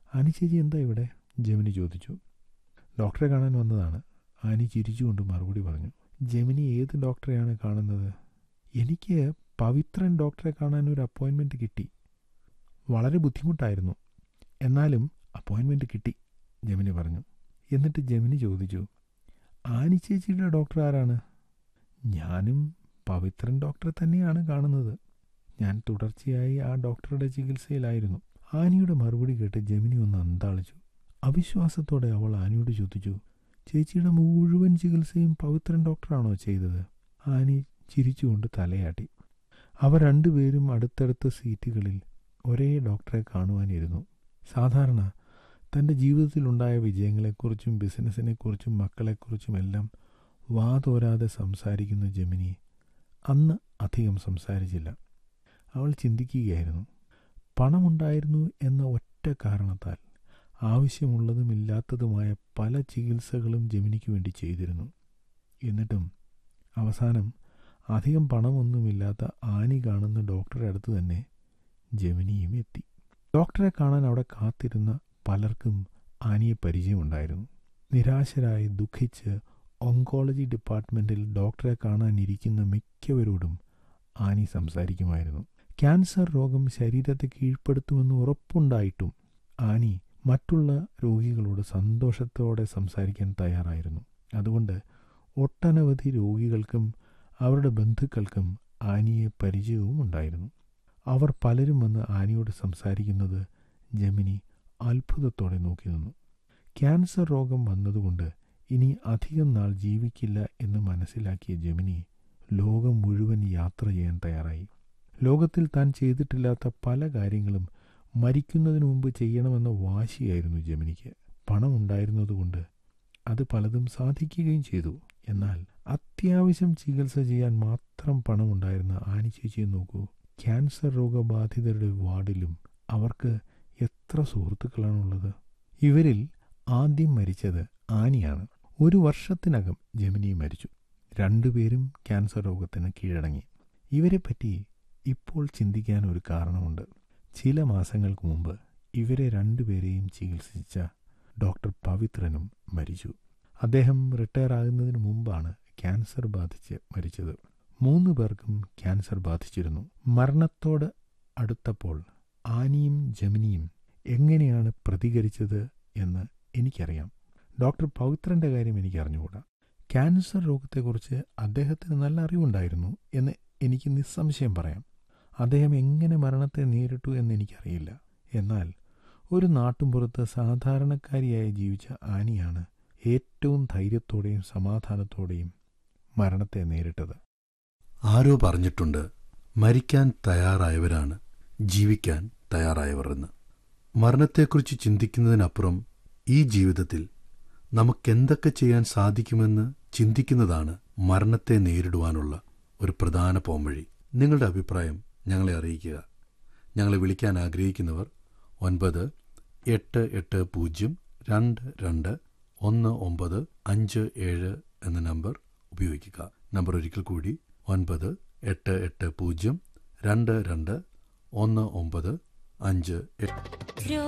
Annie ചേച്ചി എന്താ ഇവിടെ ജമിനി ചോദിച്ചു ഡോക്ടറെ കാണാൻ വന്നതാണ് ആനി ചിരിച്ചുകൊണ്ട് മറുപടി പറഞ്ഞു ജമിനി ഏത് ഡോക്ടറെയാണ് കാണുന്നത് എനിക്ക് പവിത്രൻ ഡോക്ടറെ കാണാൻ ഒരു അപ്പോയിൻമെൻറ്റ് കിട്ടി വളരെ ബുദ്ധിമുട്ടായിരുന്നു എന്നാലും അപ്പോയിൻമെൻറ്റ് കിട്ടി ജമിനി പറഞ്ഞു എന്നിട്ട് ജമിനി ചോദിച്ചു ആനി ചേച്ചിയുടെ ഡോക്ടർ ആരാണ് ഞാനും പവിത്രൻ ഡോക്ടറെ തന്നെയാണ് കാണുന്നത് ഞാൻ തുടർച്ചയായി ആ ഡോക്ടറുടെ ചികിത്സയിലായിരുന്നു ആനിയുടെ മറുപടി കേട്ട് ജമിനി ഒന്ന് അന്താളിച്ചു അവിശ്വാസത്തോടെ അവൾ ആനിയോട് ചോദിച്ചു ചേച്ചിയുടെ മുഴുവൻ ചികിത്സയും പവിത്രൻ ഡോക്ടറാണോ ചെയ്തത് ആനി ചിരിച്ചുകൊണ്ട് തലയാട്ടി അവർ രണ്ടുപേരും അടുത്തടുത്ത സീറ്റുകളിൽ ഒരേ ഡോക്ടറെ കാണുവാനിരുന്നു സാധാരണ തൻ്റെ ജീവിതത്തിലുണ്ടായ വിജയങ്ങളെക്കുറിച്ചും ബിസിനസ്സിനെക്കുറിച്ചും മക്കളെക്കുറിച്ചും എല്ലാം വാതോരാതെ സംസാരിക്കുന്ന ജമിനി അന്ന് അധികം സംസാരിച്ചില്ല അവൾ ചിന്തിക്കുകയായിരുന്നു പണമുണ്ടായിരുന്നു എന്ന ഒറ്റ കാരണത്താൽ ആവശ്യമുള്ളതും ഇല്ലാത്തതുമായ പല ചികിത്സകളും ജമിനിക്ക് വേണ്ടി ചെയ്തിരുന്നു എന്നിട്ടും അവസാനം അധികം പണമൊന്നുമില്ലാത്ത ആനി കാണുന്ന ഡോക്ടറെ അടുത്ത് തന്നെ ജമിനിയും എത്തി ഡോക്ടറെ കാണാൻ അവിടെ കാത്തിരുന്ന പലർക്കും ആനിയെ പരിചയമുണ്ടായിരുന്നു നിരാശരായി ദുഃഖിച്ച് ഓങ്കോളജി ഡിപ്പാർട്ട്മെൻറ്റിൽ ഡോക്ടറെ കാണാനിരിക്കുന്ന മിക്കവരോടും ആനി സംസാരിക്കുമായിരുന്നു ക്യാൻസർ രോഗം ശരീരത്തെ കീഴ്പ്പെടുത്തുമെന്ന് ഉറപ്പുണ്ടായിട്ടും ആനി മറ്റുള്ള രോഗികളോട് സന്തോഷത്തോടെ സംസാരിക്കാൻ തയ്യാറായിരുന്നു അതുകൊണ്ട് ഒട്ടനവധി രോഗികൾക്കും അവരുടെ ബന്ധുക്കൾക്കും ആനിയെ പരിചയവും ഉണ്ടായിരുന്നു അവർ പലരും വന്ന് ആനിയോട് സംസാരിക്കുന്നത് ജമിനി അത്ഭുതത്തോടെ നോക്കി നിന്നു ക്യാൻസർ രോഗം വന്നതുകൊണ്ട് ഇനി അധികം നാൾ ജീവിക്കില്ല എന്ന് മനസ്സിലാക്കിയ ജമിനി ലോകം മുഴുവൻ യാത്ര ചെയ്യാൻ തയ്യാറായി ലോകത്തിൽ താൻ ചെയ്തിട്ടില്ലാത്ത പല കാര്യങ്ങളും മരിക്കുന്നതിന് മുമ്പ് ചെയ്യണമെന്ന വാശിയായിരുന്നു ജമിനിക്ക് പണമുണ്ടായിരുന്നതുകൊണ്ട് അത് പലതും സാധിക്കുകയും ചെയ്തു എന്നാൽ അത്യാവശ്യം ചികിത്സ ചെയ്യാൻ മാത്രം പണമുണ്ടായിരുന്ന ആനി ചേച്ചിയെ നോക്കൂ ക്യാൻസർ രോഗബാധിതരുടെ വാർഡിലും അവർക്ക് എത്ര സുഹൃത്തുക്കളാണുള്ളത് ഇവരിൽ ആദ്യം മരിച്ചത് ആനിയാണ് ഒരു വർഷത്തിനകം ജമിനി മരിച്ചു രണ്ടുപേരും ക്യാൻസർ രോഗത്തിന് കീഴടങ്ങി ഇവരെപ്പറ്റി ഇപ്പോൾ ചിന്തിക്കാൻ ഒരു കാരണമുണ്ട് ചില മാസങ്ങൾക്ക് മുമ്പ് ഇവരെ രണ്ടുപേരെയും ചികിത്സിച്ച ഡോക്ടർ പവിത്രനും മരിച്ചു അദ്ദേഹം റിട്ടയർ ആകുന്നതിന് മുമ്പാണ് ക്യാൻസർ ബാധിച്ച് മരിച്ചത് മൂന്ന് പേർക്കും ക്യാൻസർ ബാധിച്ചിരുന്നു മരണത്തോട് അടുത്തപ്പോൾ ആനിയും ജമിനിയും എങ്ങനെയാണ് പ്രതികരിച്ചത് എന്ന് എനിക്കറിയാം ഡോക്ടർ പവിത്രന്റെ കാര്യം എനിക്ക് അറിഞ്ഞുകൂടാ ക്യാൻസർ രോഗത്തെക്കുറിച്ച് അദ്ദേഹത്തിന് നല്ല അറിവുണ്ടായിരുന്നു എന്ന് എനിക്ക് നിസ്സംശയം പറയാം അദ്ദേഹം എങ്ങനെ മരണത്തെ നേരിട്ടു എന്ന് എനിക്കറിയില്ല എന്നാൽ ഒരു നാട്ടുംപുറത്ത് സാധാരണക്കാരിയായി ജീവിച്ച ആനിയാണ് ഏറ്റവും ധൈര്യത്തോടെയും സമാധാനത്തോടെയും മരണത്തെ നേരിട്ടത് ആരോ പറഞ്ഞിട്ടുണ്ട് മരിക്കാൻ തയ്യാറായവരാണ് ജീവിക്കാൻ തയ്യാറായവർ എന്ന് മരണത്തെക്കുറിച്ച് ചിന്തിക്കുന്നതിനപ്പുറം ഈ ജീവിതത്തിൽ നമുക്കെന്തൊക്കെ ചെയ്യാൻ സാധിക്കുമെന്ന് ചിന്തിക്കുന്നതാണ് മരണത്തെ നേരിടുവാനുള്ള ഒരു പ്രധാന പോംവഴി നിങ്ങളുടെ അഭിപ്രായം ഞങ്ങളെ അറിയിക്കുക ഞങ്ങളെ വിളിക്കാൻ ആഗ്രഹിക്കുന്നവർ ഒൻപത് എട്ട് എട്ട് പൂജ്യം രണ്ട് രണ്ട് ഒന്ന് ഒമ്പത് അഞ്ച് ഏഴ് എന്ന നമ്പർ ഉപയോഗിക്കുക നമ്പർ ഒരിക്കൽ കൂടി ഒൻപത് എട്ട് എട്ട് പൂജ്യം രണ്ട് രണ്ട് ഒന്ന് ഒമ്പത് അഞ്ച് എട്ട്